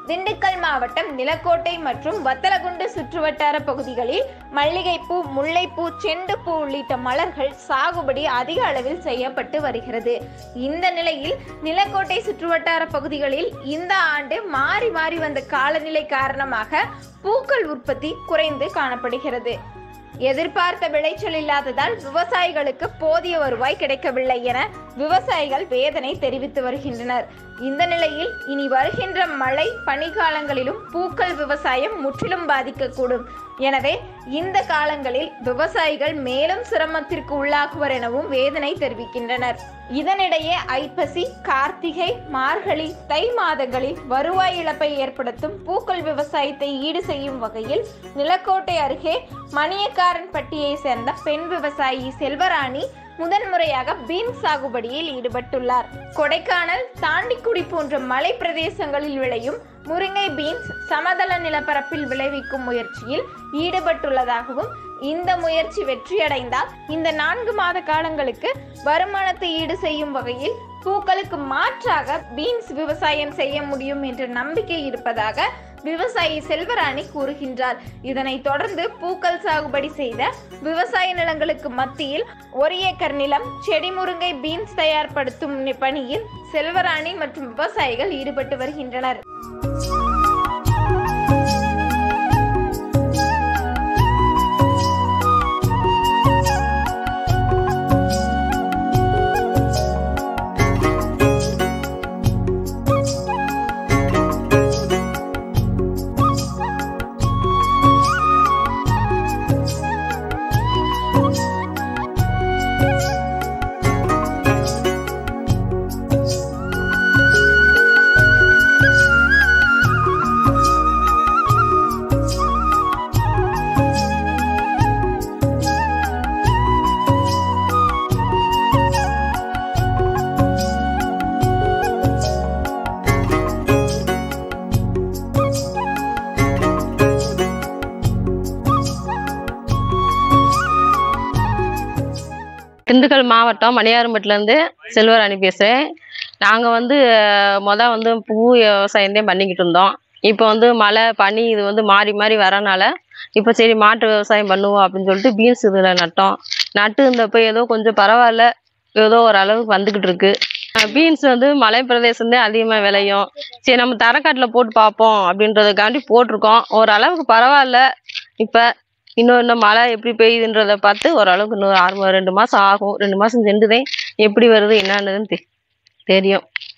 திண்டுக்கல் மாவட்டம் நிலக்கோட்டை மற்றும் வத்தலகுண்டு சுற்றுவட்டார பகுதிகளில் மல்லிகைப்பூ முல்லைப்பூ செண்டுப்பூ உள்ளிட்ட மலர்கள் சாகுபடி அதிக அளவில் செய்யப்பட்டு வருகிறது இந்த நிலையில் நிலக்கோட்டை சுற்றுவட்டார பகுதிகளில் இந்த ஆண்டு மாறி மாறி வந்த காலநிலை காரணமாக பூக்கள் உற்பத்தி குறைந்து காணப்படுகிறது எதிர்பார்த்த விளைச்சல் இல்லாததால் விவசாயிகளுக்கு போதிய வருவாய் கிடைக்கவில்லை என விவசாயிகள் வேதனை தெரிவித்து வருகின்றனர் இந்த நிலையில் இனி வருகின்ற மழை பனிக்காலங்களிலும் பூக்கள் விவசாயம் முற்றிலும் பாதிக்கக்கூடும் எனவே இந்த காலங்களில் விவசாயிகள் மேலும் சிரமத்திற்கு உள்ளாகுவர் எனவும் வேதனை தெரிவிக்கின்றனர் இதனிடையே ஐப்பசி கார்த்திகை மார்கழி தை மாதங்களில் வருவாய் இழப்பை ஏற்படுத்தும் பூக்கள் விவசாயத்தை ஈடு செய்யும் வகையில் நிலக்கோட்டை அருகே மணியக்காரன்பட்டியை சேர்ந்த பெண் விவசாயி செல்வராணி முதன்முறையாக பீன்ஸ் சாகுபடியில் ஈடுபட்டுள்ளார் கொடைக்கானல் தாண்டிக்குடி போன்ற மலை பிரதேசங்களில் விளையும் முருங்கை பீன்ஸ் சமதள நிலப்பரப்பில் விளைவிக்கும் முயற்சியில் ஈடுபட்டுள்ளதாகவும் இந்த முயற்சி வெற்றியடைந்தால் இந்த நான்கு மாத காலங்களுக்கு வருமானத்தை ஈடு செய்யும் வகையில் பூக்களுக்கு மாற்றாக பீன்ஸ் விவசாயம் செய்ய முடியும் என்ற நம்பிக்கை இருப்பதாக விவசாயி செல்வராணி கூறுகின்றார் இதனைத் தொடர்ந்து பூக்கள் சாகுபடி செய்த விவசாய நிலங்களுக்கு மத்தியில் ஒரு ஏக்கர் நிலம் செடி முருங்கை பீன்ஸ் தயார்படுத்தும் பணியில் செல்வராணி மற்றும் விவசாயிகள் ஈடுபட்டு வருகின்றனர் திண்டுக்கல் மாவட்டம் மணியாரம்பட்டிலேருந்து செல்வராணி பேசுகிறேன் நாங்கள் வந்து மொதல் வந்து பூ விவசாயம்தான் பண்ணிக்கிட்டு இருந்தோம் இப்போ வந்து மழை பனி இது வந்து மாறி மாறி வரனால இப்போ சரி மாட்டு விவசாயம் பண்ணுவோம் அப்படின்னு சொல்லிட்டு பீன்ஸ் இதில் நட்டோம் நட்டு இருந்தப்போ ஏதோ கொஞ்சம் பரவாயில்ல ஏதோ ஒரு அளவுக்கு வந்துக்கிட்டு இருக்கு பீன்ஸ் வந்து மலை பிரதேசம்தான் அதிகமாக விளையும் சரி நம்ம தரக்காட்டில் போட்டு பார்ப்போம் அப்படின்றதுக்காண்டி போட்டிருக்கோம் ஓரளவுக்கு பரவாயில்ல இப்போ இன்னும் இன்னும் மழை எப்படி பெய்யுதுன்றதை பார்த்து ஓரளவுக்கு இன்னும் ஆறு மா- ரெண்டு மாதம் ஆகும் ரெண்டு மாதம் சென்றுதேன் எப்படி வருது என்னன்னு தெ தெரியும்